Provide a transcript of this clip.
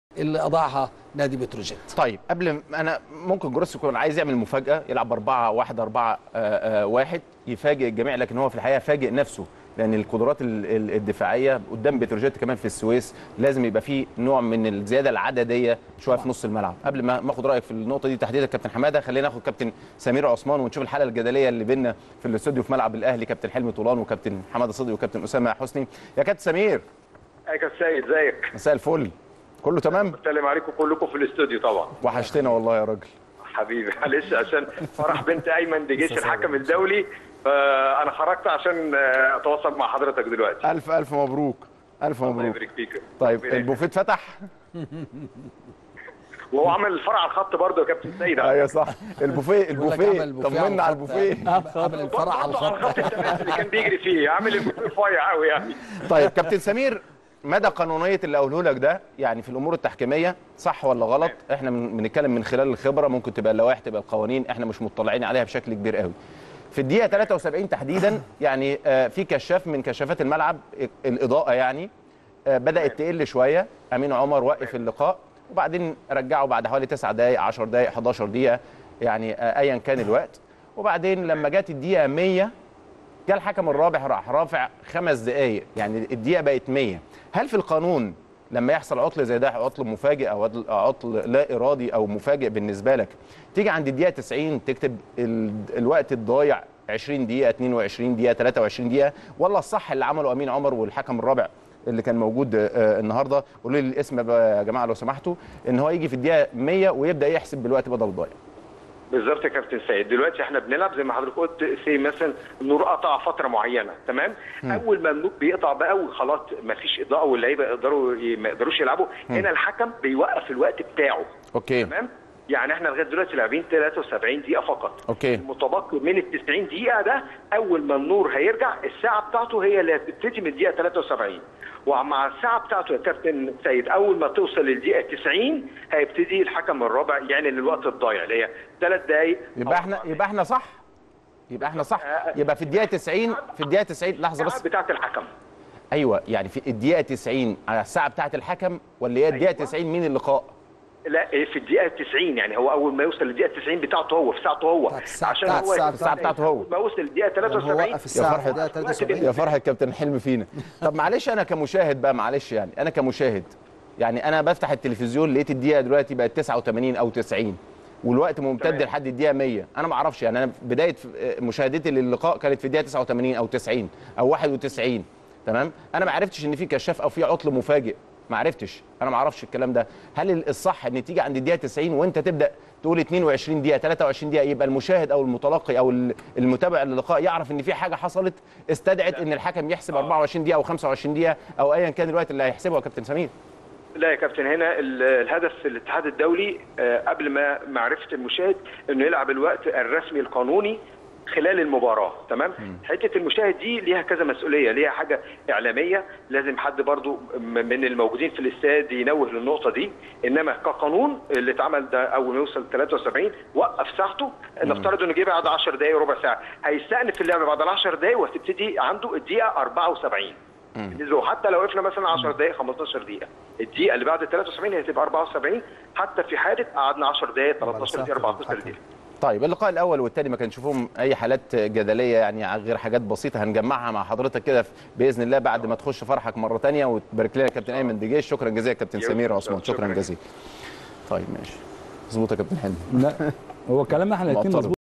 اللي اضاعها نادي بتروجيت طيب قبل م- انا ممكن جروس يكون عايز يعمل مفاجاه يلعب 4 1 4 1 يفاجئ الجميع لكن هو في الحقيقه فاجئ نفسه لان القدرات ال- ال- الدفاعيه قدام بتروجيت كمان في السويس لازم يبقى فيه نوع من الزياده العدديه شويه في نص الملعب قبل ما ما اخد رايك في النقطه دي تحديدا كابتن حماده خلينا ناخد كابتن سمير عثمان ونشوف الحاله الجدليه اللي بينا في الاستوديو في ملعب الاهلي كابتن حلمي طولان وكابتن حماده صدقي وكابتن اسامه حسني يا كابتن سمير ازيك يا سيد ازيك مساء الفل كله تمام بسلم عليكم كلكم في الاستوديو طبعا وحشتنا والله يا راجل حبيبي معلش عشان فرح بنت ايمن دي جيش الحكم الدولي فانا خرجت عشان آه، اتواصل مع حضرتك دلوقتي الف الف مبروك الف الله مبروك يبارك فيك طيب ربنا البوفيه اتفتح وهو عمل الفرع على الخط برضه يا كابتن سيد ايوه صح البوفيه بيقول لك البوفيه عمل البوفيه طمنا على الخط. البوفيه عمل الفرع على برضه على الخط الخط التماس اللي كان بيجري فيه عامل البوفيه رفيع قوي يعني طيب كابتن سمير مدى قانونيه اللي اقوله لك ده يعني في الامور التحكيميه صح ولا غلط احنا من- بنتكلم من خلال الخبره ممكن تبقى اللوائح تبقى القوانين احنا مش مطلعين عليها بشكل كبير قوي في الدقيقه 73 تحديدا يعني آه، في كشاف من كشافات الملعب الاضاءه يعني آه، بدات تقل شويه امين عمر وقف اللقاء وبعدين رجعه بعد حوالي 9 دقائق 10 دقائق 11 دقيقه يعني آه، ايا كان الوقت وبعدين لما جت الدقيقه 100 جه الحكم الرابع راح رافع خمس دقائق يعني الدقيقه بقت 100 هل في القانون لما يحصل عطل زي ده عطل مفاجئ او عطل- عطل لا ارادي او مفاجئ بالنسبه لك تيجي عند الدقيقه 90 تكتب ال- الوقت الضايع 20 دقيقه 22 دقيقه 23 دقيقه ولا الصح اللي عمله امين عمر والحكم الرابع اللي كان موجود آه، النهارده قولوا لي الاسم بقى يا جماعه لو سمحتوا ان هو يجي في الدقيقه 100 ويبدا يحسب بالوقت بدل الضايع بالظبط يا كابتن سيد دلوقتي احنا بنلعب زي ما حضرتك قلت سي مثلا النور قطع فتره معينه تمام اول ما النور بيقطع بقى وخلاص ما فيش اضاءه واللعيبه يقدروا ما يقدروش يلعبوا هنا الحكم بيوقف الوقت بتاعه اوكي تمام يعني احنا لغايه دلوقتي لاعبين 73 دقيقه فقط اوكي المتبقي من ال 90 دقيقه ده اول ما النور هيرجع الساعه بتاعته هي اللي هتبتدي من الدقيقه 73 ومع الساعه بتاعته يا كابتن سيد اول ما توصل للدقيقه 90 هيبتدي الحكم الرابع يعلن الوقت الضايع اللي هي ثلاث دقائق يبقى احنا يبقى احنا صح يبقى احنا صح يبقى في الدقيقه 90 في الدقيقه 90 لحظه بس بتاعت الحكم ايوه يعني في الدقيقه 90 على الساعه بتاعه الحكم ولا هي الدقيقه أيوة. 90 من اللقاء لا في الدقيقه 90 يعني هو اول ما يوصل للدقيقه 90 بتاعته هو في ساعته هو بتاعت الساعة- عشان بتاعت هو الساعة- الساعة بتاعته هو. أول ما وصل للدقيقه لما هو 73 وقف الساعه فرحة. في الدقيقه 73 يا فرحه كابتن حلمي فينا طب معلش انا كمشاهد بقى معلش يعني انا كمشاهد يعني انا بفتح التلفزيون لقيت الدقيقه دلوقتي بقت 89 او 90 والوقت ممتد تمام. لحد الدقيقه 100 انا ما اعرفش يعني انا بدايه مشاهدتي للقاء كانت في الدقيقه 89 او 90 او 91 تمام انا ما عرفتش ان في كشاف او في عطل مفاجئ ما عرفتش انا ما اعرفش الكلام ده هل الصح ان تيجي عند الدقيقه 90 وانت تبدا تقول 22 دقيقه 23 دقيقه يبقى المشاهد او المتلقي او المتابع للقاء يعرف ان في حاجه حصلت استدعت ان الحكم يحسب 24 دقيقه او 25 دقيقه او ايا كان الوقت اللي هيحسبه يا كابتن سمير لا يا كابتن هنا ال- الهدف في الاتحاد الدولي آه، قبل ما معرفه المشاهد انه يلعب الوقت الرسمي القانوني خلال المباراه تمام حته المشاهد دي ليها كذا مسؤوليه ليها حاجه اعلاميه لازم حد برضو م- من الموجودين في الاستاد ينوه للنقطه دي انما كقانون اللي اتعمل ده اول ما يوصل 73 وقف ساعته نفترض انه جه بعد 10 دقائق ربع ساعه هيستأنف اللعبه بعد ال 10 دقائق وهتبتدي عنده الدقيقه 74 بالنسبه حتى لو وقفنا مثلا 10 دقائق 15 دقيقه الدقيقه اللي بعد 73 هي هتبقى 74 حتى في حاله قعدنا 10 دقائق 13 دقيقه 14 دقيقه طيب اللقاء الاول والثاني ما كانش فيهم اي حالات جدليه يعني غير حاجات بسيطه هنجمعها مع حضرتك كده باذن الله بعد ما تخش فرحك مره ثانيه وتبارك لنا كابتن ايمن دجيش شكرا جزيلا كابتن يوم. سمير عثمان شكرا شكراً. جزيلا طيب ماشي مظبوط يا كابتن حلمي لا هو كلام احنا الاثنين معترض. مظبوط